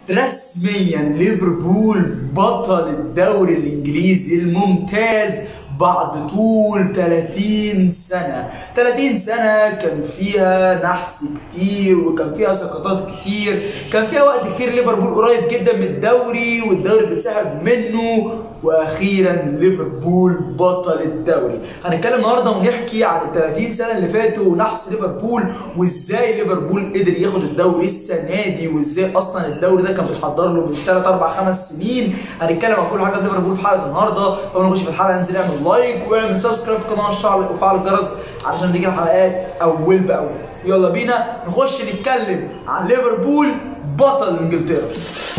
رسميا ليفربول بطل الدوري الانجليزي الممتاز بعد طول 30 سنة 30 سنة كان فيها نحس كتير وكان فيها سقطات كتير كان فيها وقت كتير ليفربول قريب جدا من الدوري والدوري بيتسحب منه واخيرا ليفربول بطل الدوري هنتكلم النهارده ونحكي عن ال 30 سنه اللي فاتوا ونحس ليفربول وازاي ليفربول قدر ياخد الدوري السنه دي وازاي اصلا الدوري ده كان بيتحضر له من 3 4 5 سنين هنتكلم عن كل حاجه في ليفربول في حلقه النهارده قبل ما نخش في الحلقه انزل اعمل لايك واعمل سبسكرايب في قناه الشعب وفعل الجرس علشان تيجي الحلقات اول باول يلا بينا نخش نتكلم عن ليفربول بطل انجلترا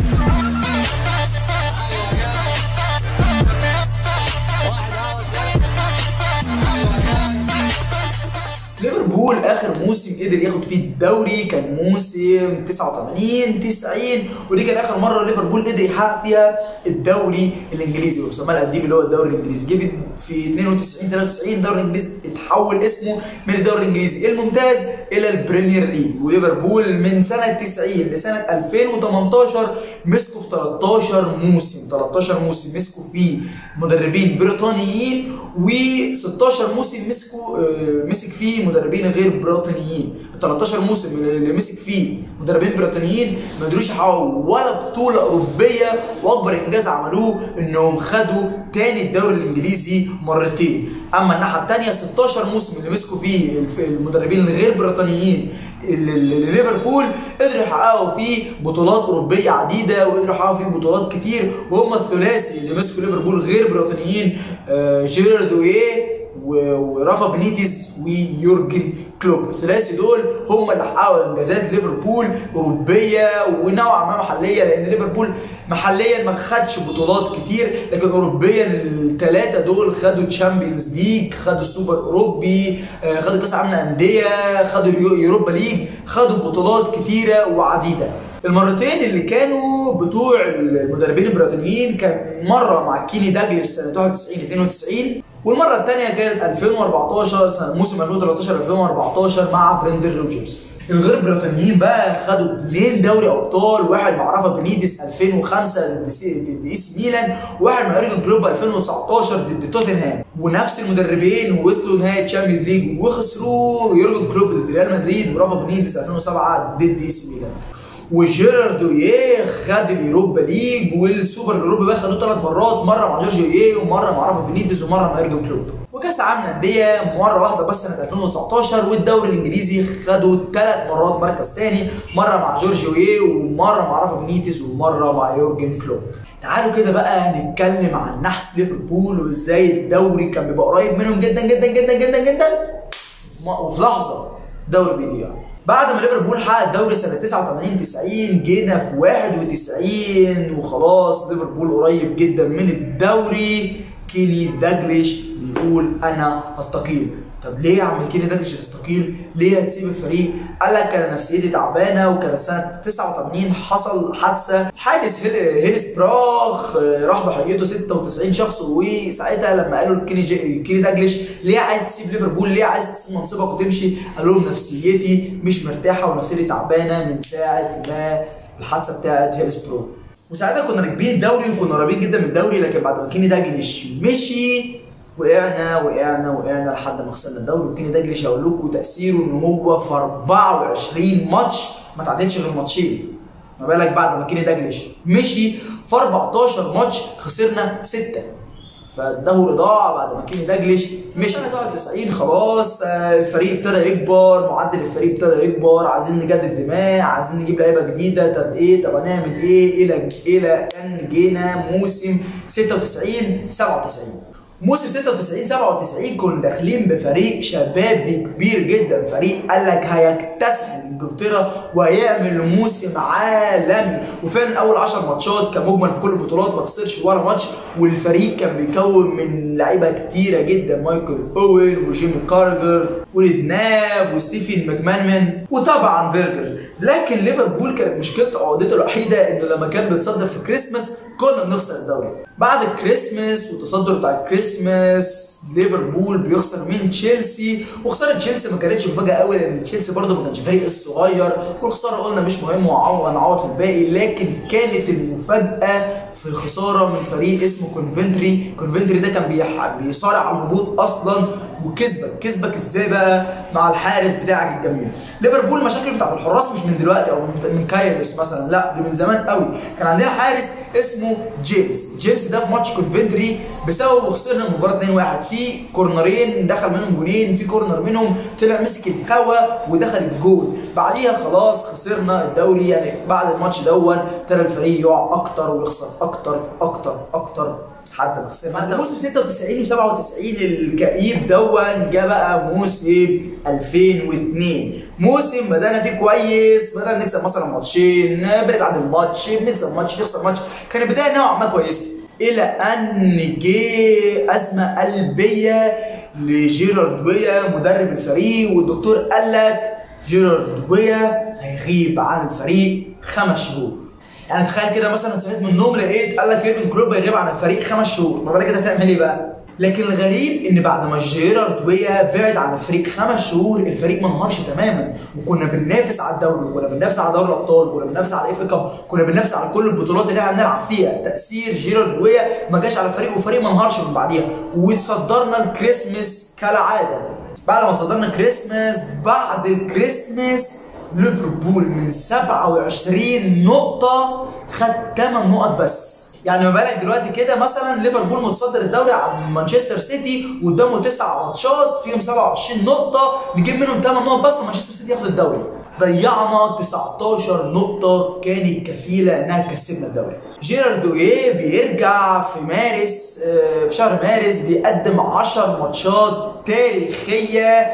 ليفربول اخر موسم قدر ياخد فيه الدوري كان موسم 89 90 ودي كان اخر مره ليفربول قدر يحقق فيها الدوري الانجليزي وسماه القديم اللي هو الدوري الانجليزي جه في 92 93 الدوري الانجليزي اتحول اسمه من الدوري الانجليزي الممتاز الى البريمير ليج وليفربول من سنه 90 لسنه 2018 مسكوا في 13 موسم 13 موسم مسكوا فيه مدربين بريطانيين و16 موسم مسكوا آه، مسك فيه مدربين غير بريطانيين ال 13 موسم اللي مسك فيه مدربين بريطانيين ما قدروش يحققوا ولا بطوله اوروبيه واكبر انجاز عملوه انهم خدوا تاني الدوري الانجليزي مرتين اما الناحيه الثانيه 16 موسم اللي مسكوا فيه الف- المدربين الغير بريطانيين اللي- اللي ليفربول قدروا يحققوا فيه بطولات اوروبيه عديده وقدروا يحققوا فيه بطولات كتير وهم الثلاثي اللي مسكوا ليفربول غير بريطانيين آه، جيرارد اويه و- ورافا بنيتيز ويورجن كلوب الثلاثي دول هم اللي حققوا انجازات ليفربول اوروبيه ونوعا ما محليه لان ليفربول محليا ما خدش بطولات كتير لكن اوروبيا الثلاثه دول خدوا تشامبيونز ليج خدوا السوبر اوروبي آه، خدوا كاس العالم للانديه خدوا اليو- يوروبا ليج خدوا بطولات كتيره وعديده المرتين اللي كانوا بتوع المدربين البريطانيين كان مره مع كيني داجلش سنه 91 92 والمره الثانيه كانت 2014 سنه موسم 2013 2014 مع بريندر روجرز الغير بريطانيين بقى خدوا اثنين دوري ابطال واحد مع رافا بنيدس 2005 ضد سي- ضد اي سي ميلان وواحد مع يورجن كلوب 2019 ضد توتنهام ونفس المدربين وصلوا نهائي تشامبيونز ليج وخسروه يورجن كلوب ضد ريال مدريد ورافا بنيدس 2007 ضد اي سي ميلان وجيرارد اويه خد اليوروبا ليج والسوبر الاوروبي بقى خدوه ثلاث مرات مره مع جورج اويه ومره مع رافا بينيتس ومره مع يورجن كلوب وكاس العالم للانديه مره واحده بس سنه 2019 والدوري الانجليزي خدوا ثلاث مرات مركز ثاني مره مع جورج اويه ومره مع رافا بينيتس ومره مع يورجن كلوب تعالوا كده بقى نتكلم عن نحس ليفربول وازاي الدوري كان بيبقى قريب منهم جدا جدا جدا جدا جدا وفي لحظه دوري بيضيع بعد ما ليفربول حقق الدوري سنه 89 90 جينا في 91 وخلاص ليفربول قريب جدا من الدوري كيني داجليش بيقول انا هستقيل طب ليه يا عم كيني داجليش هتستقيل؟ ليه هتسيب الفريق؟ قال لك انا نفسيتي تعبانه وكان سنه 89 حصل حادثه حادث هيل- هيلس براخ آه، راح ضحيته 96 شخص وساعتها لما قالوا لكيني جي- كيني داجليش ليه عايز تسيب ليفربول؟ ليه عايز تسيب منصبك وتمشي؟ قال لهم نفسيتي مش مرتاحه ونفسيتي تعبانه من ساعه ما الحادثه بتاعت هيلس برو وساعتها كنا راكبين الدوري وكنا قريبين جدا من الدوري لكن بعد ما كيني داجليش مشي وقعنا وقعنا وقعنا لحد ما خسرنا الدوري وكيني داجليش هقول لكم تاثيره ان هو في 24 ماتش ما تعادلش غير ماتشين ما بالك بعد ما كيني داجليش مشي في 14 ماتش خسرنا 6 فالدوري ضاع بعد ما كيني داجليش مشي سنه 91 خلاص آه، الفريق ابتدى يكبر معدل الفريق ابتدى يكبر عايزين نجدد دماء عايزين نجيب لعيبه جديده طب ايه طب هنعمل ايه الى الى ان جينا موسم 96 97 موسم 96 97 كنا داخلين بفريق شبابي كبير جدا فريق قال لك هيكتسح انجلترا وهيعمل موسم عالمي وفعلا اول 10 ماتشات كان مجمل في كل البطولات ما خسرش ولا ماتش والفريق كان بيكون من لعيبه كتيره جدا مايكل اوين وجيمي كارجر وريدناب وستيفن ماكمانمان وطبعا برجر لكن ليفربول كانت مشكلته عقدته الوحيده انه لما كان بيتصدر في كريسماس كنا بنخسر الدوري بعد الكريسماس والتصدر بتاع الكريسماس ليفربول بيخسر من تشيلسي وخساره تشيلسي ما كانتش مفاجاه قوي لان تشيلسي برده ما كانش فريق الصغير والخساره قلنا مش مهم وهنعوض في الباقي لكن كانت المفاجاه في الخساره من فريق اسمه كونفنتري كونفنتري ده كان بيصارع على الهبوط اصلا وكسبك كسبك ازاي بقى مع الحارس بتاعك الجميل ليفربول مشاكل بتاعت الحراس مش من دلوقتي او من كايرس مثلا لا دي من زمان قوي كان عندنا حارس اسمه جيمس جيمس ده في ماتش كونفنتري بسببه خسرنا المباراه 2-1 في كورنرين دخل منهم جونين في كورنر منهم طلع مسك الهوا ودخل الجول بعديها خلاص خسرنا الدوري يعني بعد الماتش دون ابتدى الفريق يقع اكتر ويخسر اكتر اكتر اكتر لحد ما خسرنا بعد موسم 96 و97 الكئيب دون جه بقى موسم 2002 موسم بدانا فيه كويس بدانا نكسب مثلا ماتشين بنتعادل ماتش بنكسب ماتش نخسر ماتش كانت بدايه نوعا ما كويسه الى ان جه ازمه قلبيه لجيرارد ويا مدرب الفريق والدكتور قال لك جيرارد ويا هيغيب عن الفريق خمس شهور يعني تخيل كده مثلا صحيت من النوم لقيت قال لك يورجن كلوب هيغيب عن الفريق خمس شهور ما بالك كده هتعمل ايه بقى؟ لكن الغريب ان بعد ما جيرارد ويا بعد عن الفريق خمس شهور الفريق ما انهارش تماما وكنا بننافس على الدوري وكنا بننافس على دوري الابطال وكنا بننافس على الاف كاب كنا بننافس على كل البطولات اللي احنا بنلعب فيها تاثير جيرارد ويا ما جاش على الفريق والفريق ما انهارش من بعديها وتصدرنا الكريسماس كالعاده بعد ما صدرنا كريسماس بعد الكريسماس ليفربول من 27 نقطة خد 8 نقط بس يعني ما بالك دلوقتي كده مثلا ليفربول متصدر الدوري عن مانشستر سيتي قدامه تسع ماتشات فيهم 27 نقطة نجيب منهم 8 نقط بس ومانشستر سيتي ياخد الدوري ضيعنا 19 نقطة كانت كفيلة انها تكسبنا الدوري. جيرارد اويه بيرجع في مارس في شهر مارس بيقدم 10 ماتشات تاريخية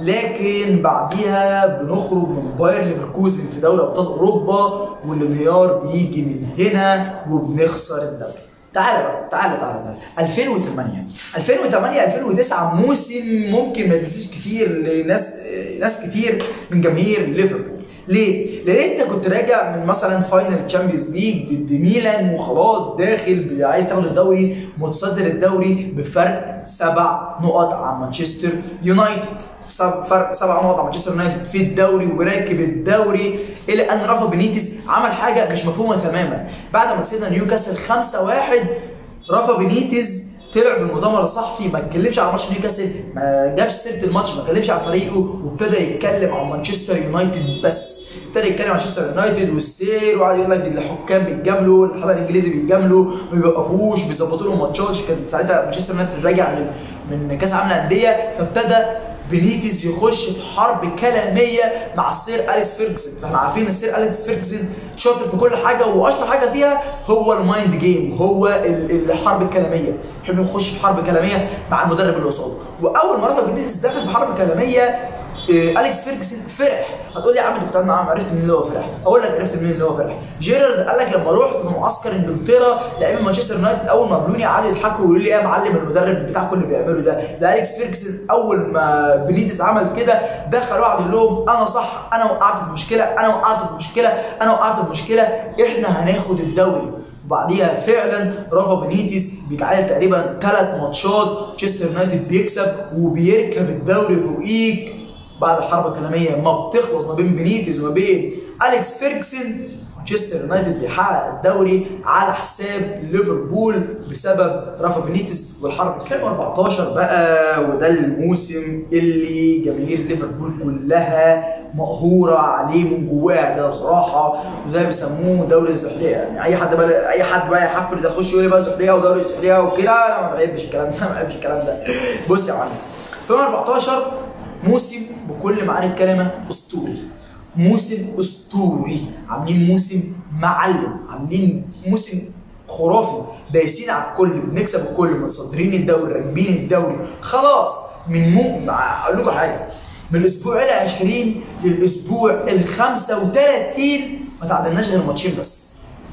لكن بعديها بنخرج من باير ليفركوزن في دوري ابطال اوروبا والانهيار بيجي من هنا وبنخسر الدوري. تعالى بقى تعالى تعالى تعالى 2008 2008 2009 موسم ممكن ما يتنسيش كتير لناس ناس كتير من جماهير ليفربول ليه؟ لان انت كنت راجع من مثلا فاينل تشامبيونز ليج ضد ميلان وخلاص داخل عايز تاخد الدوري متصدر الدوري بفرق سبع نقط عن مانشستر يونايتد فرق سبع نقط عن مانشستر يونايتد في الدوري وراكب الدوري الى ان رافا بينيتز عمل حاجه مش مفهومه تماما بعد ما كسبنا نيوكاسل 5-1 رافا بينيتز طلع في المؤتمر الصحفي ما اتكلمش على ماتش نيوكاسل ما جابش سيره الماتش ما اتكلمش على فريقه وابتدى يتكلم عن مانشستر يونايتد بس ابتدى يتكلم عن مانشستر يونايتد والسير وقعد يقول لك الحكام بيتجاملوا الاتحاد الانجليزي بيتجاملوا ما بيوقفوش بيظبطوا لهم ماتشات كان ساعتها مانشستر يونايتد راجع من من كاس العالم للانديه فابتدى بنيتز يخش في حرب كلاميه مع السير اليكس فيرجسون فاحنا عارفين السير اليكس فيرجسون شاطر في كل حاجه واشطر حاجه فيها هو المايند جيم هو الحرب الكلاميه يحب يخش في حرب كلاميه مع المدرب اللي قصاده واول ما رافا بنيتز دخل في حرب كلاميه إيه اليكس فيرجسون فرح هتقول لي يا عم انت كنت قاعد معاهم عرفت منين اللي هو فرح اقول لك عرفت منين اللي هو فرح جيرارد قال لك لما رحت في معسكر انجلترا لعيبه مانشستر يونايتد اول ما قابلوني قعدوا يضحكوا ويقولوا لي يا معلم المدرب بتاع كل اللي بيعمله ده ده اليكس فيرجسون اول ما بنيتس عمل كده دخل وقعد يقول لهم انا صح انا وقعت في مشكله انا وقعت في مشكله انا وقعت في مشكله احنا هناخد الدوري وبعديها فعلا رافا بنيتس بيتعادل تقريبا ثلاث ماتشات مانشستر يونايتد بيكسب وبيركب الدوري فوقيك بعد الحرب الكلاميه ما بتخلص ما بين بنيتز وما بين اليكس فيرجسون مانشستر يونايتد بيحقق الدوري على حساب ليفربول بسبب رافا بينيتس والحرب 2014 بقى وده الموسم اللي جماهير ليفربول كلها مقهوره عليه من جواها كده بصراحه وزي ما بيسموه دوري الزحليقه يعني اي حد بقى اي حد بقى يحفل يخش يقول لي بقى زحليقه ودوري الزحليقه وكده انا ما بحبش الكلام ده ما بحبش الكلام ده بص يا معلم 2014 موسم بكل معاني الكلمه اسطوري موسم اسطوري عاملين موسم معلم عاملين موسم خرافي دايسين على الكل بنكسب الكل متصدرين الدوري راكبين الدوري خلاص من مو اقول لكم حاجه من الاسبوع ال 20 للاسبوع ال 35 ما تعادلناش غير ماتشين بس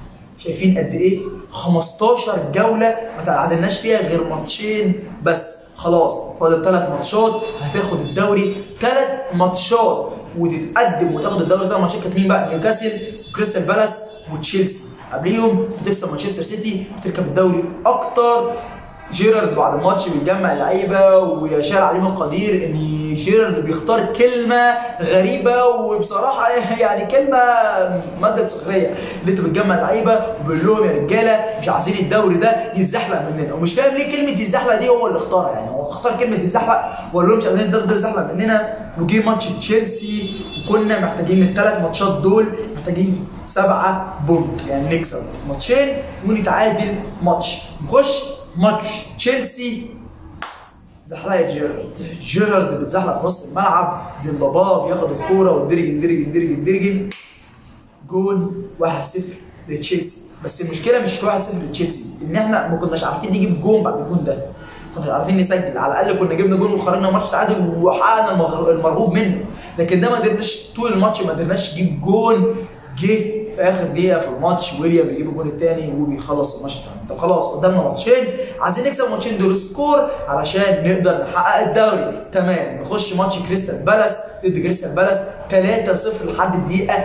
شايفين قد ايه 15 جوله ما تعادلناش فيها غير ماتشين بس خلاص فاضل ثلاث ماتشات هتاخد الدوري ثلاث ماتشات وتتقدم وتاخد الدوري ثلاث ماتشات كانت مين بقى نيوكاسل وكريستال بالاس وتشيلسي قبليهم بتكسب مانشستر سيتي بتركب الدوري اكتر جيرارد بعد الماتش بيجمع اللعيبه ويشاء عليهم القدير ان جيرارد بيختار كلمه غريبه وبصراحه يعني كلمه ماده سخريه اللي انت بتجمع اللعيبه وبيقول لهم يا رجاله مش عايزين الدوري ده يتزحلق مننا ومش فاهم ليه كلمه يتزحلق دي هو اللي اختارها يعني هو اختار كلمه يتزحلق وقال لهم مش عايزين الدوري ده يتزحلق مننا وجه ماتش تشيلسي وكنا محتاجين من الثلاث ماتشات دول محتاجين سبعه بونت يعني نكسب ماتشين ونتعادل ماتش نخش ماتش تشيلسي زحلقه جيرارد جيرارد بتزحلق في نص الملعب ديمبابا بياخد الكوره والدرجن درجن درجن درجن جون 1-0 لتشيلسي بس المشكله مش في 1-0 لتشيلسي ان احنا ما كناش عارفين نجيب جون بعد الجون ده كنا عارفين نسجل على الاقل كنا جبنا جون وخرجنا ماتش تعادل وحققنا المرغوب منه لكن ده ما قدرناش طول الماتش ما قدرناش نجيب جون جه في اخر دقيقه في الماتش ويليام بيجيب الجون الثاني وبيخلص الماتش الثاني طب خلاص قدامنا ماتشين عايزين نكسب الماتشين دول سكور علشان نقدر نحقق الدوري تمام نخش ماتش كريستال بالاس ضد كريستال بالاس 3-0 لحد الدقيقه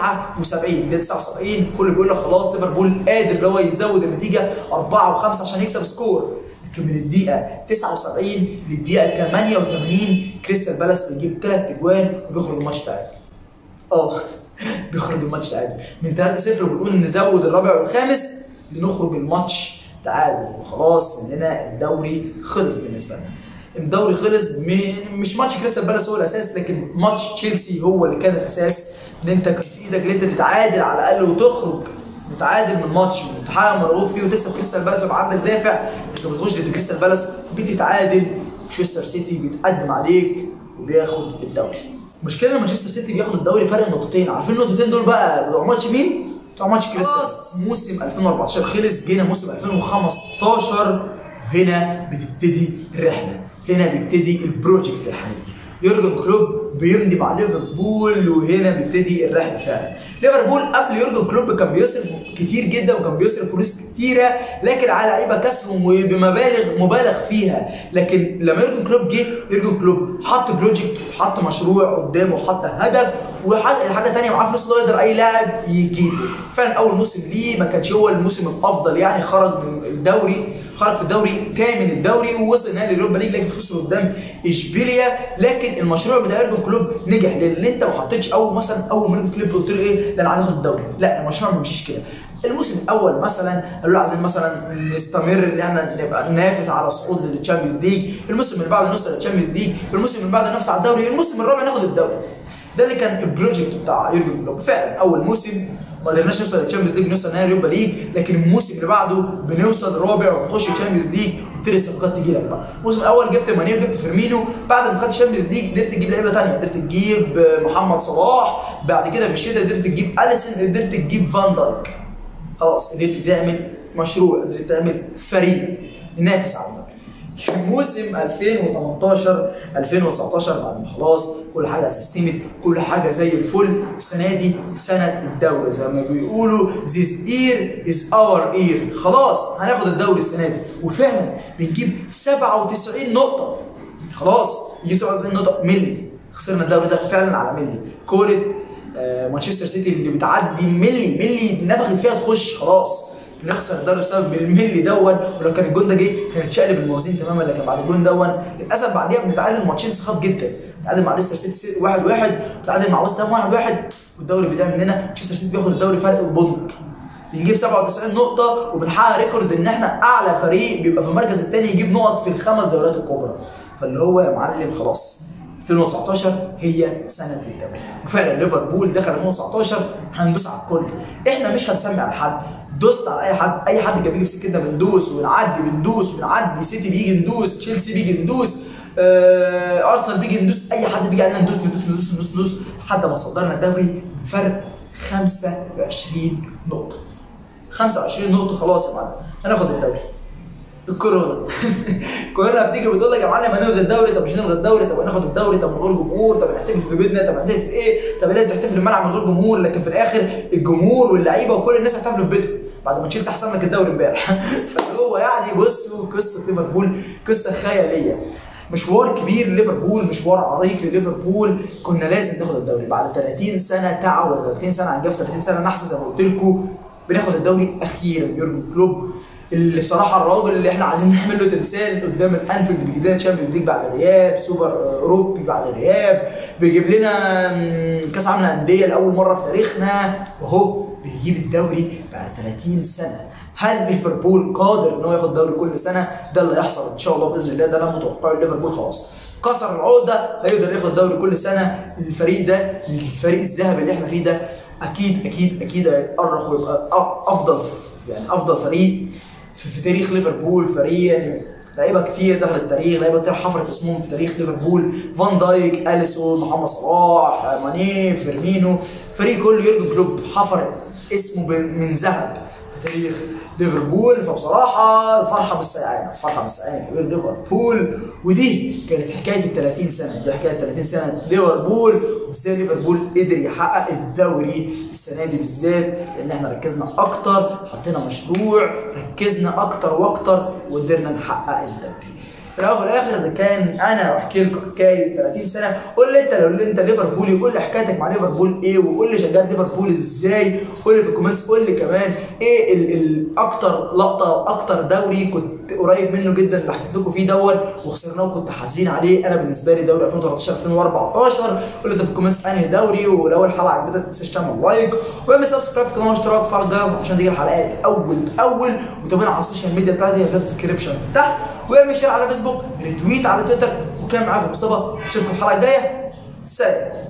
79 دقيقه 79 كل بيقول لك خلاص ليفربول قادر اللي هو يزود النتيجه 4 و5 عشان يكسب سكور لكن من الدقيقه 79 للدقيقه 88 كريستال بالاس بيجيب ثلاث اجوان وبيخرج الماتش تعادل اه بيخرج الماتش تعادل من 3-0 وبنقول نزود الرابع والخامس لنخرج الماتش تعادل وخلاص مننا الدوري خلص بالنسبه لنا الدوري خلص مش ماتش كريستال بالاس هو الاساس لكن ماتش تشيلسي هو اللي كان الاساس ان انت كان في ايدك ان انت تتعادل على الاقل وتخرج متعادل من ماتش وتحقق مرغوب فيه وتكسب كريستال بالاس ويبقى عندك دافع انت بتخش ضد كريستال بالاس بتتعادل مانشستر سيتي بيتقدم عليك وبياخد الدوري المشكله ان مانشستر سيتي بياخد الدوري فرق نقطتين عارفين النقطتين دول بقى بتوع ماتش مين؟ بتوع ماتش كريستال موسم 2014 خلص جينا موسم 2015 هنا بتبتدي الرحله هنا بيبتدي البروجكت الحقيقي يورجن كلوب بيمضي مع ليفربول وهنا بيبتدي الرحله فعلا ليفربول قبل يورجن كلوب كان بيصرف كتير جدا وكان بيصرف فلوس كتيره لكن على لعيبه كسرهم وبمبالغ مبالغ فيها لكن لما يورجن كلوب جه يورجن كلوب حط بروجكت وحط مشروع قدامه وحط هدف وحاجه حاجه ثانيه معاه فلوس اللي يقدر اي لاعب يجيبه فعلا اول موسم ليه ما كانش هو الموسم الافضل يعني خرج من الدوري خرج في الدوري ثامن الدوري ووصل نهائي اليوروبا ليج لكن خسر قدام اشبيليا لكن المشروع بتاع يورجن كلوب نجح لان انت ما حطيتش اول مثلا اول ما يورجن كلوب قلت له ايه لا انا عايز اخد الدوري لا المشروع ما بيمشيش كده الموسم الاول مثلا قالوا له عايزين مثلا نستمر ان احنا نبقى ننافس على الصعود للتشامبيونز ليج الموسم اللي بعده نوصل للتشامبيونز ليج الموسم اللي بعده ننافس على الدوري الموسم الرابع ناخد الدوري ده اللي كان البروجكت بتاع يورجن كلوب فعلا اول موسم ما قدرناش نوصل للتشامبيونز ليج نوصل نهائي اليوروبا ليج لكن الموسم اللي بعده بنوصل رابع ونخش الشامبيونز ليج وتبتدي الصفقات تجي لك بقى الموسم الاول جبت ماني وجبت فيرمينو بعد ما خدت الشامبيونز ليج قدرت تجيب لعيبه ثانيه قدرت تجيب محمد صلاح بعد كده في الشتاء قدرت تجيب اليسون قدرت تجيب فان دايك خلاص قدرت تعمل مشروع قدرت تعمل فريق ينافس على الدوري موسم 2018 2019 بعد ما خلاص كل حاجه اتسيستمت كل حاجه زي الفل السنه دي سنه الدوري زي ما بيقولوا this year is our year خلاص هناخد الدوري السنه دي وفعلا بنجيب 97 نقطه خلاص نجيب 97 نقطه ملي خسرنا الدوري ده فعلا على ملي كوره مانشستر سيتي اللي بتعدي ملي ملي نفخت فيها تخش خلاص بنخسر الدوري بسبب الملي دون ولو كان الجون ده جه كانت شقلب الموازين تماما لكن بعد الجون دون للاسف بعديها بنتعادل ماتشين سخاف جدا نتعادل مع ليستر سيتي 1 1 وتعادل مع ويست هام 1 1 والدوري بيضيع مننا مانشستر سيتي بياخد الدوري فرق بونت بنجيب 97 نقطة وبنحقق ريكورد ان احنا اعلى فريق بيبقى في المركز الثاني يجيب نقط في الخمس دوريات الكبرى فاللي هو يا معلم خلاص 2019 هي سنه الدوري وفعلا ليفربول دخل 2019 هندوس على الكل احنا مش هنسمي على حد دوست على اي حد اي حد كان بيجي في سكتنا بندوس ونعدي بندوس ونعدي سيتي بيجي ندوس تشيلسي بيجي ندوس آه، ارسنال بيجي ندوس اي حد بيجي علينا ندوس ندوس ندوس ندوس ندوس لحد ما صدرنا الدوري بفرق 25 نقطه 25 نقطه خلاص يا معلم هناخد الدوري الكورونا الكورونا بتيجي بتقول لك يا معلم هنلغي الدوري طب مش هنلغي الدوري طب هناخد الدوري طب من غير جمهور طب هنحتفل في بيتنا طب هنحتفل في ايه طب ليه بتحتفل في الملعب من غير جمهور لكن في الاخر الجمهور واللعيبه وكل الناس هتحتفلوا في بيتهم بعد ما تشيلسي حسم لك الدوري امبارح فاللي هو يعني بصوا قصه ليفربول قصه خياليه مشوار كبير لليفربول مشوار عريق لليفربول كنا لازم ناخد الدوري بعد 30 سنه تعب ولا 30 سنه عنجف 30 سنه نحس زي ما قلت لكم بناخد الدوري اخيرا يورجن كلوب اللي بصراحه الراجل اللي احنا عايزين نعمل له تمثال قدام الانفيلد بيجيب لنا تشامبيونز ليج بعد غياب سوبر اوروبي بعد غياب بيجيب لنا كاس عالم الانديه لاول مره في تاريخنا وهو بيجيب الدوري بعد 30 سنه هل ليفربول قادر ان هو ياخد دوري كل سنه ده اللي هيحصل ان شاء الله باذن الله ده انا متوقعه ليفربول خلاص كسر العقده هيقدر ياخد دوري كل سنه الفريق ده الفريق الذهبي اللي احنا فيه ده اكيد اكيد اكيد هيتأرخ ويبقى افضل يعني افضل فريق في, في تاريخ ليفربول فريق يعني لعيبه كتير دخل التاريخ لعيبه كتير حفرت اسمهم في تاريخ ليفربول فان دايك اليسون محمد صلاح ماني فيرمينو فريق كله يورجن كلوب حفر اسمه من ذهب في تاريخ ليفربول فبصراحه الفرحه بالسيعانه الفرحه بالسيعانه كبير ليفربول ودي كانت حكايه ال 30 سنه دي حكايه 30 سنه ليفربول وازاي ليفربول قدر يحقق الدوري السنه دي بالذات لان احنا ركزنا اكتر حطينا مشروع ركزنا اكتر واكتر وقدرنا نحقق الدوري في الاول وفي الاخر ده كان انا واحكي لكم حكايه 30 سنه قول لي انت لو انت ليفربولي قول لي حكايتك مع ليفربول ايه وقول لي شجعت ليفربول ازاي قول لي في الكومنتس قول لي كمان ايه ال ال اكتر لقطه اكتر دوري كنت قريب منه جدا اللي حكيت لكم فيه دوت وخسرناه وكنت حزين عليه انا بالنسبه لي دوري 2013 2014 قول لي انت في الكومنتس انهي دوري ولو الحلقه عجبتك ما تنساش تعمل لايك واعمل سبسكرايب في القناه واشتراك وفعل الجرس عشان تيجي الحلقات اول باول وتابعنا على السوشيال ميديا بتاعتي في الديسكربشن تحت واعمل شير على فيسبوك ريتويت على تويتر وكان معاكم مصطفى اشوفكم الحلقه الجايه سلام